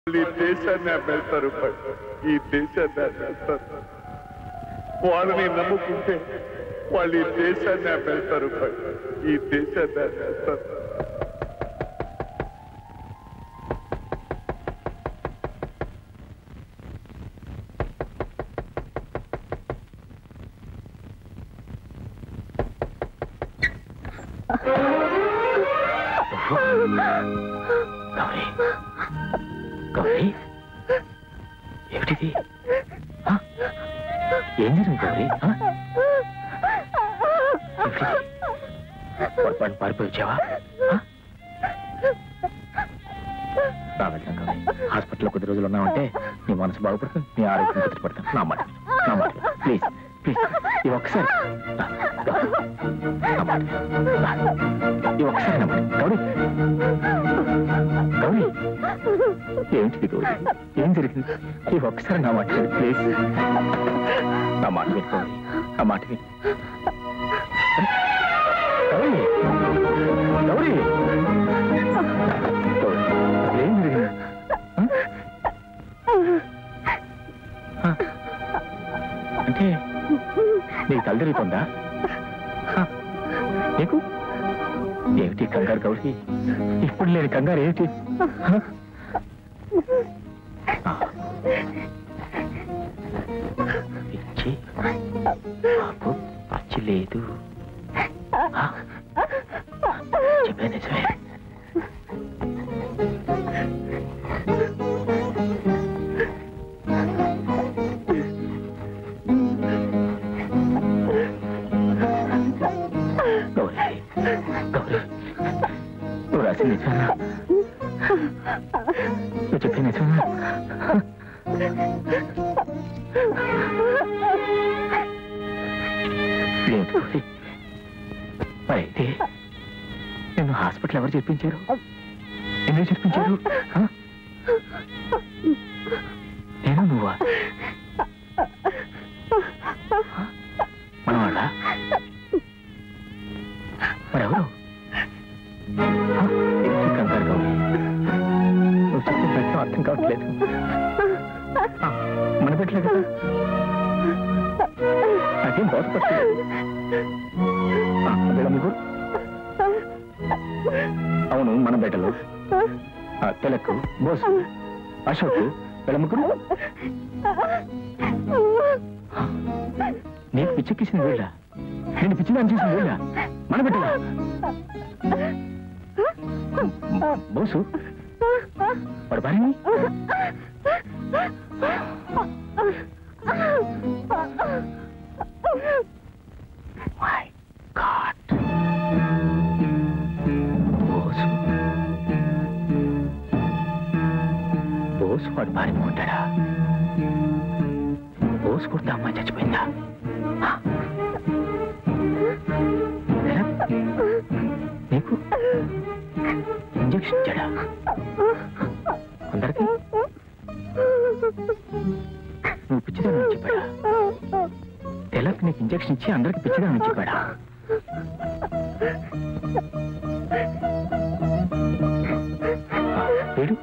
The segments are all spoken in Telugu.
వాళ్ళు ఈ దేశాన్ని అమ్మేస్తారు భయ్. ఈ దేశాన్ని అమ్మేస్తారు వాళ్ళని నమ్ముకుంటే వాళ్ళు ఈ దేశాన్ని అమ్మేస్తారు భయ్. ఈ దేశాన్ని అమ్మేస్తారు గౌరీ గౌరీ ఏమిటిది ఆ? ఏం జరిగింది గౌరీ ఆ? ఏమిటిది? పొరపాటు పారిపోయి వచ్చావా ఆ? రా వెళ్దాం గౌరీ హాస్పిటల్లో కొద్ది రోజులు ఉన్నామంటే నీ మనసు బాగుపడుతుంది నీ ఆరోగ్యం కుదిరిపడతాను నా మాట విను. నా మాట విను. ప్లీజ్ ప్లీజ్ ఈ ఒక్కసారి రా, గౌరీ. నా మాట విను. రా. ఈ ఒక్కసారి నా మాట గౌరీ గౌరీ ఏంటిది గౌరీ ఏం జరిగింది ఈ ఒక్కసారి నా మాట విను, ప్లీజ్ నా మాట విను గౌరీ నా మాట విను గౌరీ గౌరీ గౌరీ ఏం జరిగింది ఆ? ఆ. అంటే నీకు తల తిరుగుతుందా ఆ. నీకు ఏమిటి కంగారు గౌరీ ఇప్పుడు లేని కంగారు ఏమిటి ఆ? ఆ. పిచ్చి బాబు పిచ్చి లేదు ఆ. చెప్పే నిజమే గౌరీ గౌరీ నువ్వు రాసి నిజమేనా నువ్వు చెప్పే నిజమేనా లేదు గౌరీ మరి అయితే నిన్ను హాస్పిటల్ ఎవరు చెప్పించారు ఎందుకు చెప్పించారు ఆ? నేను నువ్వా మనవాళ్ళ మరెవరు ఆ, ఏంటి కంగారు గౌరీ నువ్వు చెప్పిన ప్రశ్న అర్థం కావట్లేదు ఆ, మన పెట్టలే కదా నాకేం బోధపడలేదు ఆ, వీళ్ళ ముగ్గురు అవును మన బిడ్డలు ఆ, తిలక్ బోసు అశోక్ వీళ్ళ ముగ్గురు ఆ, నీకు పిచ్చెక్కిసిన వీళ్ళ నేను పిచ్చిదాన్ని చేసిన వీళ్ళ మన బిడ్డల బోసు వాడు భార్యని మై గాడ్ బోసు బోసు వాడు భార్య ఉంటాడా బోసు కొడితే అమ్మాయి చచ్చిపోయిందా ఆ? ఎలా? నీకు ఇంజక్షన్ ఇచ్చాడా అందరికి నువ్వు పిచ్చిదాన్ని చెప్పాడా తెలకు నీకు ఇంజక్షన్ ఇచ్చి అందరికి పిచ్చిదాన్ని చెప్పాడా ఆ, వీడు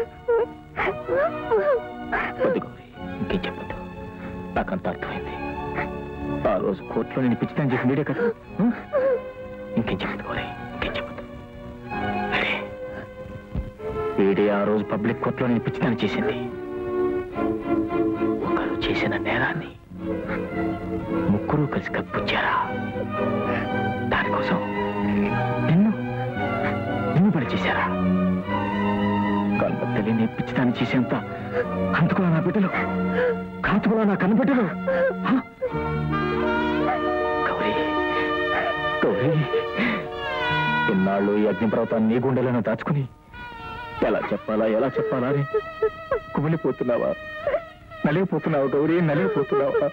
వద్దు గౌరీ ఇంకేం చెప్పద్దు నాకంత అర్థమైంది ఆ రోజు కోర్టులో నేను పిచ్చిదాన్ని చెప్పి వీడే కదా ఆ? ఇంకేం చెప్పదు గౌరీ ఇంకేం చెప్పదు అరే వీడే ఆ రోజు పబ్లిక్ కోర్టులో నేను పిచ్చిదాన్ని చేసింది ఒకరు చేసిన నేరాన్ని ముగ్గురు కలిసి కప్పించారా దానికోసం నిన్ను నిన్ను పని చేశారా కన్న తల్లిని పిచ్చిదాన్ని చేసేంత కంతుకులా నా బిడ్డలు కాతుకులా నా కన్నబిడ్డలు హ? గౌరీ గౌరీ ఇన్నాళ్ళు ఈ అగ్నిపర్వతాన్ని నీ గుండెలను దాచుకుని ఎలా చెప్పాలా ఎలా చెప్పాలా అని కుమిలిపోతున్నావా నలిగిపోతున్నావా గౌరీ నలిగిపోతున్నావా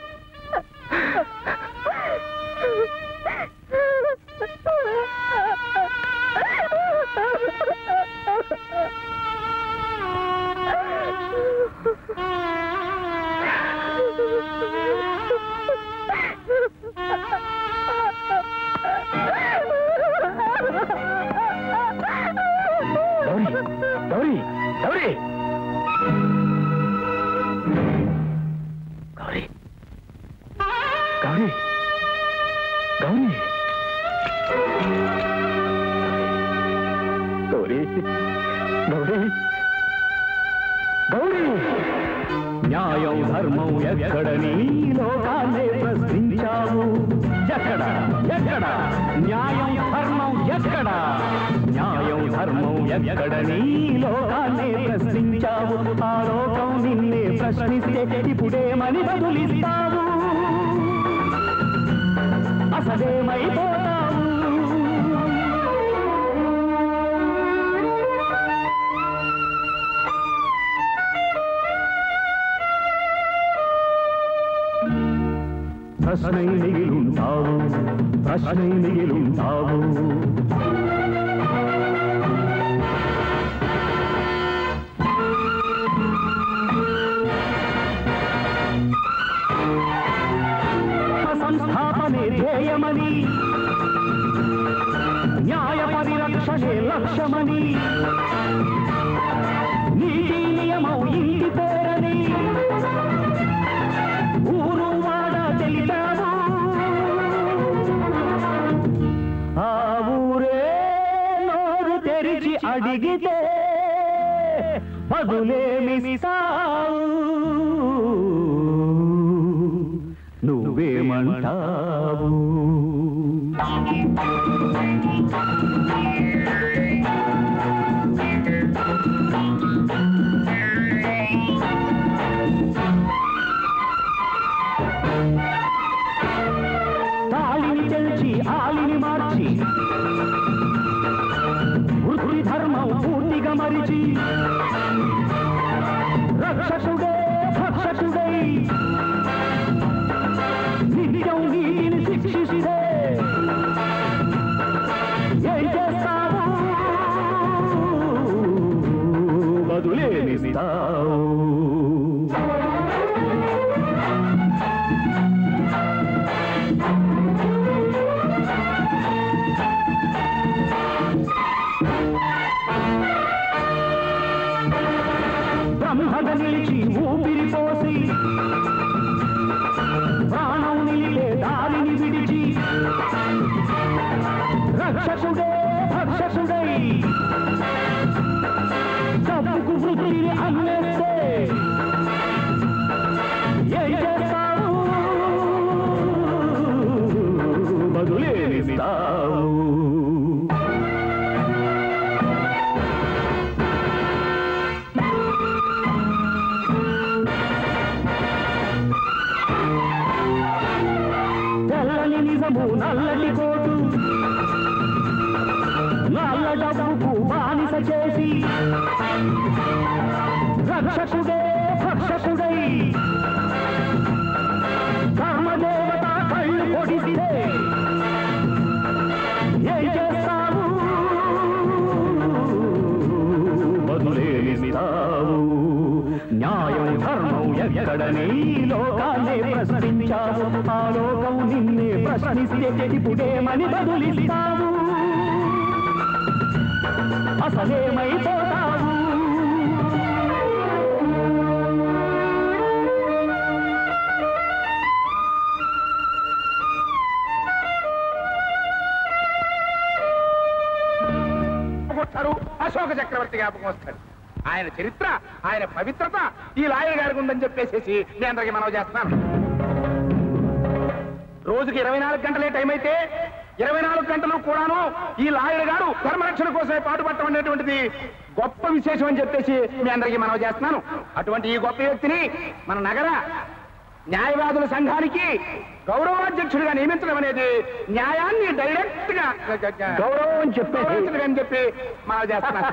గౌరీ గౌరీ గౌరీ గౌరీ న్యాయం ధర్మం ఎక్కడని లోకాన్నే ప్రశ్నించావు ఎక్కడ ఎక్కడ న్యాయం ధర్మం ఎక్కడ న్యాయం ధర్మం ఎక్కడని లోకాన్నే ప్రశ్నించావు ఆ లోకం నిన్నే ప్రశ్నిస్తే ఇప్పుడేమని బదులిస్తావు అసలేమైపోతావు ప్రశ్నై మిగిలుంటావు ప్రశ్నై మిగిలుంటావు సంస్థాపనే ధ్యేయమని న్యాయ పరిరక్షణే లక్ష్యమని నీతి నియమం ఇంటి పేరని ఊరు వాడ తెలిపావు ఆ ఊరే నోరు తెరిచి అడిగితే బదులేమిస్తావు నువ్వేమంటావు తాళిని తెల్చి ఆలిని మార్చి వృత్తి ధర్మం పూర్తిగా మరిచి రక్షకుడే భక్షకుడై నిత్యం నీతిని శిక్షిస్తే ఏం చేస్తావు బదులేమిస్తావు బ్రహ్మద నిలిచి ఊపిరి పోసి ప్రాణం నిలిపే దారిని విడిచి రక్షకుడే భక్షకుడై డబ్బుకు వృత్తిని అమ్మేస్తే ఏం చేస్తావు బదులేమిస్తావు తెల్లని నిజము నల్లటి కోటు నల్ల డబ్బుకు బానిస చేసి రక్షకుడే భక్షకుడై కర్మదేవత కళ్ళు పొడిస్తే ఏం చేస్తావు బదులేమిస్తావు న్యాయం ధర్మం ఎక్కడని లోకాన్నే ప్రశ్నించావు ఆ లోకం నిన్నే ప్రశ్నిస్తే ఇప్పుడేమని బదులిస్తావు అసలేమైపోతావు వస్తారు అశోక చక్రవర్తి జ్ఞాపకం వస్తాడు ఆయన చరిత్ర ఆయన పవిత్రత ఈ లాయర్ గారికి ఉందని చెప్పేసేసి నేను అందరికి మనవి చేస్తున్నాను రోజుకి ఇరవై నాలుగు గంటలే టైం అయితే ఇరవై నాలుగు గంటలు కూడాను ఈ లాయర్ గారు ధర్మరక్షణ కోసమే పాటుపడటం అనేటువంటిది గొప్ప విశేషం అని చెప్పేసి మీ అందరికీ మనవి చేస్తున్నాను అటువంటి ఈ గొప్ప వ్యక్తిని మన నగర న్యాయవాదుల సంఘానికి గౌరవాధ్యక్షుడిగా నియమించడం అనేది న్యాయాన్ని డైరెక్ట్ గా గౌరవం అని చెప్పేసి. గౌరవించడం అని చెప్పి మనం చేస్తున్నాం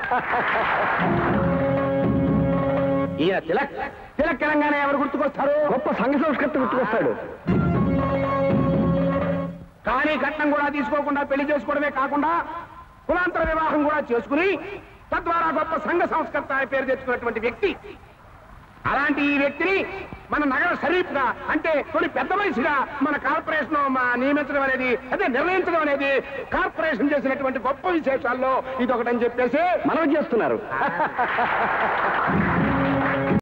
ఈయన తిలక్ తిలక్ తెలంగాణ ఎవరు గుర్తుకొస్తారు గొప్ప సంఘ సంస్కృతి గుర్తుకొస్తాడు కానీ కట్నం కూడా తీసుకోకుండా పెళ్లి చేసుకోవడమే కాకుండా కులాంతర వివాహం కూడా చేసుకుని తద్వారా గొప్ప సంఘ సంస్కర్త అనే పేరు తెచ్చుకున్నటువంటి వ్యక్తి అలాంటి ఈ వ్యక్తిని మన నగర షరీఫ్ గా అంటే కొన్ని పెద్ద మనిషిగా మన కార్పొరేషన్ నియమించడం అనేది అదే నిర్ణయించడం అనేది కార్పొరేషన్ చేసినటువంటి గొప్ప విశేషాల్లో ఇది ఒకటని చెప్పేసి మనం చేస్తున్నారు